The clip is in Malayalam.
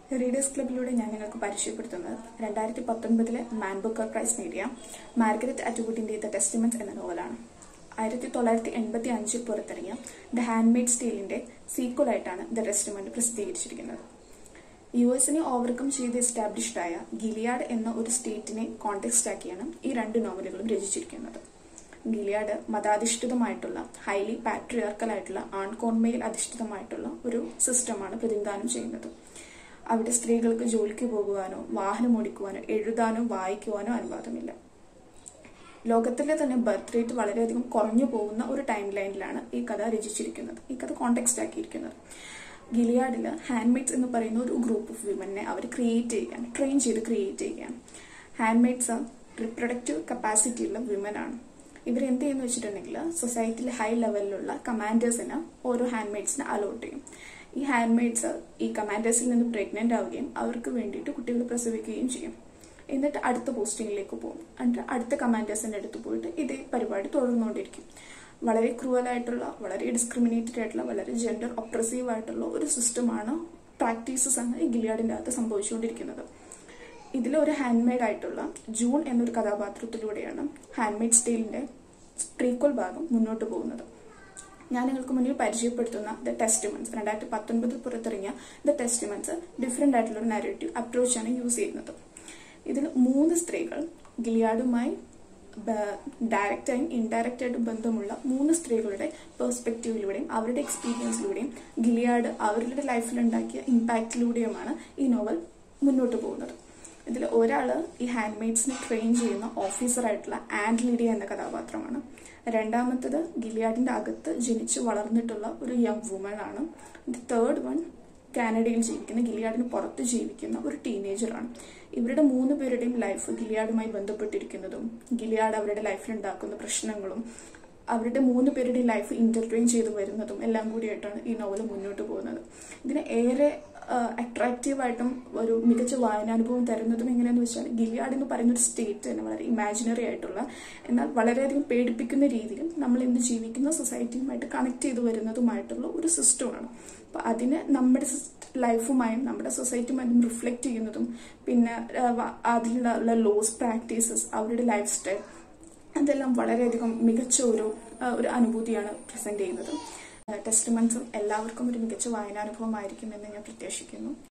റീഡേഴ്സ് ക്ലബിലൂടെ ഞാൻ നിങ്ങൾക്ക് പരിചയപ്പെടുത്തുന്നത് രണ്ടായിരത്തി പത്തൊൻപതിലെ മാൻ ബുക്കർ പ്രൈസ് നേടിയ മാർഗരറ്റ് അറ്റുകുട്ടിന്റെ ദ ടെസ്റ്റിമെന്റ് എന്ന നോവലാണ് ആയിരത്തി തൊള്ളായിരത്തി എൺപത്തി അഞ്ചിൽ പുറത്തിറങ്ങിയ ദ ഹാൻഡ് മെയ്ഡ് സ്റ്റീലിന്റെ സീക്വലായിട്ടാണ് ദ ടെസ്റ്റിമെന്റ് പ്രസിദ്ധീകരിച്ചിരിക്കുന്നത് യു എസിനെ ഓവർകം ചെയ്ത് എസ്റ്റാബ്ലിഷ്ഡ് ആയ ഗിലിയാഡ് എന്ന ഒരു സ്റ്റേറ്റിനെ കോണ്ടെക്സ്റ്റ് ആക്കിയാണ് ഈ രണ്ട് നോവലുകളും രചിച്ചിരിക്കുന്നത് ഗിലിയാഡ് മതാധിഷ്ഠിതമായിട്ടുള്ള ഹൈലി പാട്രിയാർക്കൽ ആയിട്ടുള്ള ആൺകോൺമയിൽ അധിഷ്ഠിതമായിട്ടുള്ള ഒരു സിസ്റ്റമാണ് പ്രതിനിധാനം ചെയ്യുന്നത് അവിടെ സ്ത്രീകൾക്ക് ജോലിക്ക് പോകുവാനോ വാഹനം ഓടിക്കുവാനോ എഴുതാനോ വായിക്കുവാനോ അനുവാദമില്ല ലോകത്തിലെ തന്നെ ബർത്ത് റേറ്റ് വളരെയധികം കുറഞ്ഞു പോകുന്ന ഒരു ടൈം ലൈനിലാണ് ഈ കഥ രചിച്ചിരിക്കുന്നത് ഈ കഥ കോണ്ടെക്സ്റ്റ് ആക്കിയിരിക്കുന്നത് ഗിലിയാഡിൽ ഹാൻഡ് മെയ്ഡ്സ് എന്ന് പറയുന്ന ഒരു ഗ്രൂപ്പ് ഓഫ് വിമനെ അവർ ക്രിയേറ്റ് ചെയ്യുകയാണ് ട്രെയിൻ ചെയ്ത് ക്രിയേറ്റ് ചെയ്യുകയാണ് ഹാൻഡ് മെയ്ഡ്സ് റിപ്രൊഡക്റ്റീവ് കപ്പാസിറ്റി ഉള്ള വിമൻ ആണ് ഇവർ എന്ത് ചെയ്യുന്നു വെച്ചിട്ടുണ്ടെങ്കിൽ സൊസൈറ്റിയിലെ ഹൈ ലെവലിലുള്ള കമാൻഡേഴ്സിന് ഓരോ ഹാൻഡ് മെയ്ഡ്സിനെ അലോട്ട് ചെയ്യും ഈ ഹാൻഡ് മെയ്ഡ്സ് ഈ കമാൻഡേഴ്സിൽ നിന്ന് പ്രഗ്നന്റ് ആവുകയും അവർക്ക് വേണ്ടിയിട്ട് കുട്ടികൾ പ്രസവിക്കുകയും ചെയ്യും എന്നിട്ട് അടുത്ത പോസ്റ്റിങ്ങിലേക്ക് പോകും എന്നിട്ട് അടുത്ത കമാൻഡേഴ്സിന്റെ അടുത്ത് പോയിട്ട് ഇതേ പരിപാടി തുടർന്നുകൊണ്ടിരിക്കും വളരെ ക്രൂവലായിട്ടുള്ള വളരെ ഡിസ്ക്രിമിനേറ്റഡ് ആയിട്ടുള്ള വളരെ ജെൻഡർ ഒപ്രസീവ് ആയിട്ടുള്ള ഒരു സിസ്റ്റമാണ് പ്രാക്ടീസസ് ആണ് ഈ ഗിലിയാഡിന്റെ അകത്ത് സംഭവിച്ചുകൊണ്ടിരിക്കുന്നത് ഇതിൽ ഒരു ഹാൻഡ് മെയ്ഡ് ആയിട്ടുള്ള ജൂൺ എന്നൊരു കഥാപാത്രത്തിലൂടെയാണ് ഹാൻഡ് മെയ്ഡ് സ്റ്റീലിന്റെ പ്രീക്വൽ ഭാഗം മുന്നോട്ട് പോകുന്നത് ഞാൻ നിങ്ങൾക്ക് മുന്നിൽ പരിചയപ്പെടുത്തുന്ന ദ ടെസ്റ്റിമെന്റ്സ് രണ്ടായിരത്തി പത്തൊൻപതിൽ പുറത്തിറങ്ങിയ ദ ടെസ്റ്റിമെന്റ്സ് ഡിഫറെന്റ് ആയിട്ടുള്ള ഒരു നാരേറ്റീവ് അപ്രോച്ചാണ് യൂസ് ചെയ്യുന്നത് ഇതിൽ മൂന്ന് സ്ത്രീകൾ ഗിലിയാഡുമായി ഡയറക്റ്റായും ഇൻഡയറക്റ്റ് ആയിട്ടും ബന്ധമുള്ള മൂന്ന് സ്ത്രീകളുടെ പെർസ്പെക്റ്റീവിലൂടെയും അവരുടെ എക്സ്പീരിയൻസിലൂടെയും ഗിലിയാഡ് അവരുടെ ലൈഫിൽ ഉണ്ടാക്കിയ ഇമ്പാക്റ്റിലൂടെയുമാണ് ഈ നോവൽ മുന്നോട്ട് പോകുന്നത് ഇതിൽ ഒരാള് ഈ ഹാൻഡ് മെയ്ഡ്സിനെ ട്രെയിൻ ചെയ്യുന്ന ഓഫീസറായിട്ടുള്ള ആൻഡ് ലിഡിയ എന്ന കഥാപാത്രമാണ് രണ്ടാമത്തത് ഗിലിയാഡിന്റെ അകത്ത് ജനിച്ച് വളർന്നിട്ടുള്ള ഒരു യങ് വുമൺ ആണ് തേർഡ് വൺ കാനഡയിൽ ജീവിക്കുന്ന ഗിലിയാഡിന് പുറത്ത് ജീവിക്കുന്ന ഒരു ടീനേജറാണ് ഇവരുടെ മൂന്ന് പേരുടെയും ലൈഫ് ഗിലിയാഡുമായി ബന്ധപ്പെട്ടിരിക്കുന്നതും ഗിലിയാഡ് അവരുടെ ലൈഫിൽ ഉണ്ടാക്കുന്ന പ്രശ്നങ്ങളും അവരുടെ മൂന്ന് പേരുടെയും ലൈഫ് ഇന്റർട്രെയിൻ ചെയ്തു വരുന്നതും എല്ലാം കൂടിയായിട്ടാണ് ഈ നോവൽ മുന്നോട്ട് പോകുന്നത് ഇതിന് ഏറെ അട്രാക്റ്റീവായിട്ടും ഒരു മികച്ച വായനാനുഭവം തരുന്നതും എങ്ങനെയാന്ന് വെച്ചാൽ ഗിലിയാഡ് എന്ന് പറയുന്ന ഒരു സ്റ്റേറ്റ് തന്നെ വളരെ ഇമാജിനറി ആയിട്ടുള്ള എന്നാൽ വളരെയധികം പേടിപ്പിക്കുന്ന രീതിയിൽ നമ്മൾ ഇന്ന് ജീവിക്കുന്ന സൊസൈറ്റിയുമായിട്ട് കണക്ട് ചെയ്തു വരുന്നതുമായിട്ടുള്ള ഒരു സിസ്റ്റമാണ് അപ്പൊ അതിന് നമ്മുടെ ലൈഫുമായും നമ്മുടെ സൊസൈറ്റിയുമായും റിഫ്ലക്ട് ചെയ്യുന്നതും പിന്നെ അതിലുള്ള ലോസ് പ്രാക്ടീസസ് അവരുടെ ലൈഫ് സ്റ്റൈൽ അതെല്ലാം വളരെയധികം മികച്ച ഒരു ഒരു അനുഭൂതിയാണ് പ്രസന്റ് ചെയ്യുന്നത് ടെസ്റ്റ് മന്ത്സും എല്ലാവർക്കും ഒരു മികച്ച വായനാനുഭവമായിരിക്കും എന്ന് ഞാൻ പ്രത്യാശിക്കുന്നു